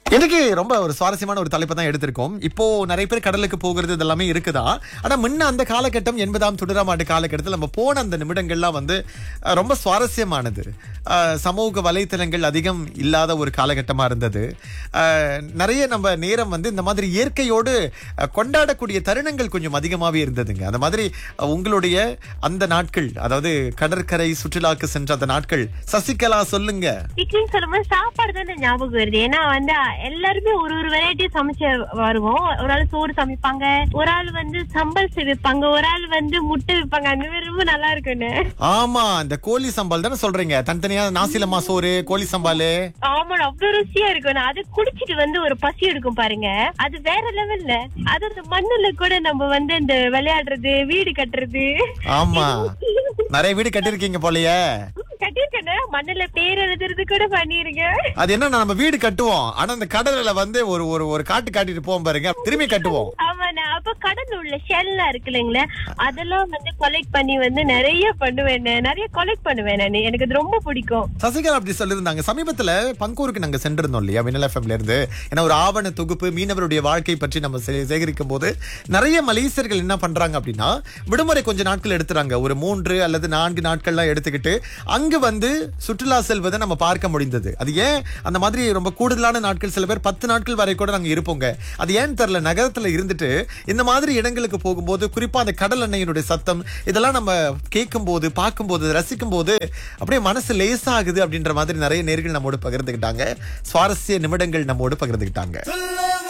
எனக்கு ரொம்ப ஒரு சுவாரஸ்யமான ஒரு தலைப்பை தான் எடுத்திருக்கோம் இப்போ நிறைய பேர் கடலுக்கு போகிறது இதெல்லாமே இருக்குதா ஆனா முன்ன அந்த காலகட்டம் எண்பதாம் தொண்ணூறாம் ஆண்டு காலகட்டத்தில் நம்ம போன அந்த நிமிடங்கள்லாம் வந்து அஹ், ரொம்ப சுவாரஸ்யமானது அஹ், சமூக வலைத்தளங்கள் அதிகம் இல்லாத ஒரு காலகட்டமா இருந்தது அஹ், நிறைய நம்ம நேரம் வந்து இந்த மாதிரி இயற்கையோடு அஹ், கொண்டாடக்கூடிய தருணங்கள் கொஞ்சம் அதிகமாவே இருந்ததுங்க அந்த மாதிரி அஹ், உங்களுடைய அந்த நாட்கள் அதாவது கடற்கரை சுற்றுலாக்கு சென்ற அந்த நாட்கள் சசிகலா சொல்லுங்க பிக்னிக் சொல்லும்போது சாப்பாடு தான் ஞாபகம் வருது ஏன்னா வந்து எல்லாருமே ஒரு ஒரு வெரைட்டி சமைச்சு வருவோம் ஒரு ஆள் சோறு சமைப்பாங்க ஒரு ஆள் வந்து சம்பல் வைப்பாங்க ஒரு ஆள் வந்து முட்டை வைப்பாங்க அந்த மாதிரி ரொம்ப நல்லா இருக்குன்னு ஆமா இந்த கோழி சம்பால் தானே சொல்றீங்க தனித்தனியா நாசிலமா சோறு கோழி சம்பாலு ஆமா அவ்வளவு ருசியா இருக்கும் அது குடிச்சிட்டு வந்து ஒரு பசி எடுக்கும் பாருங்க அது வேற லெவல்ல அது அந்த மண்ணுல கூட நம்ம வந்து இந்த விளையாடுறது வீடு கட்டுறது ஆமா நிறைய வீடு கட்டிருக்கீங்க போலயே கட்டிருக்கேன் மண்ணுல பேர் எழுதுறது கூட பண்ணிருக்கேன் அது என்ன நம்ம வீடு கட்டுவோம் ஆனா அந்த கடல்ல வந்து ஒரு ஒரு ஒரு காட்டு காட்டிட்டு போவோம் பாருங்க திரும்பி கட்டுவோம் ஆமா நான் அப்ப கடல்ல உள்ள ஷெல்லாம் இருக்கு இல்லைங்களா அதெல்லாம் வந்து கொலெக்ட் பண்ணி வந்து நிறைய பண்ணுவேன் நிறைய கொலெக்ட் பண்ணுவேன் நான் எனக்கு அது ரொம்ப பிடிக்கும் சசிகலா அப்படி சொல்லியிருந்தாங்க சமீபத்துல பங்கூருக்கு நாங்க சென்றிருந்தோம் இல்லையா மின்னல் எஃப்எம்ல இருந்து ஏன்னா ஒரு ஆவண தொகுப்பு மீனவருடைய வாழ்க்கை பற்றி நம்ம சே- சேகரிக்கும் போது நிறைய மலேசியர்கள் என்ன பண்றாங்க அப்படின்னா விடுமுறை கொஞ்ச நாட்கள் எடுத்துறாங்க ஒரு மூன்று அல்லது நான்கு நாட்கள்லாம் எடுத்துக்கிட்டு அங்கு வந்து சுற்றுலா செல்வதை நம்ம பார்க்க முடிந்தது அது ஏன் அந்த மாதிரி ரொம்ப கூடுதலான நாட்கள் சில பேர் பத்து நாட்கள் வரை கூட நாங்க இருப்போங்க அது ஏன்னு தெரியல நகரத்துல இருந்துட்டு இந்த மாதிரி இடங்களுக்கு போகும்போது குறிப்பா அந்த கடல் அன்னையினுடைய சத்தம் இதெல்லாம் நம்ம கேட்கும் போது பார்க்கும்போது ரசிக்கும் போது அப்படியே மனசு லேசாகுது அப்படின்ற மாதிரி நிறைய நேர்கள் நம்மோடு பகிர்ந்துக்கிட்டாங்க சுவாரஸ்ய நிமிடங்கள் நம்மோடு பகிர்ந்துக்கிட்டாங்க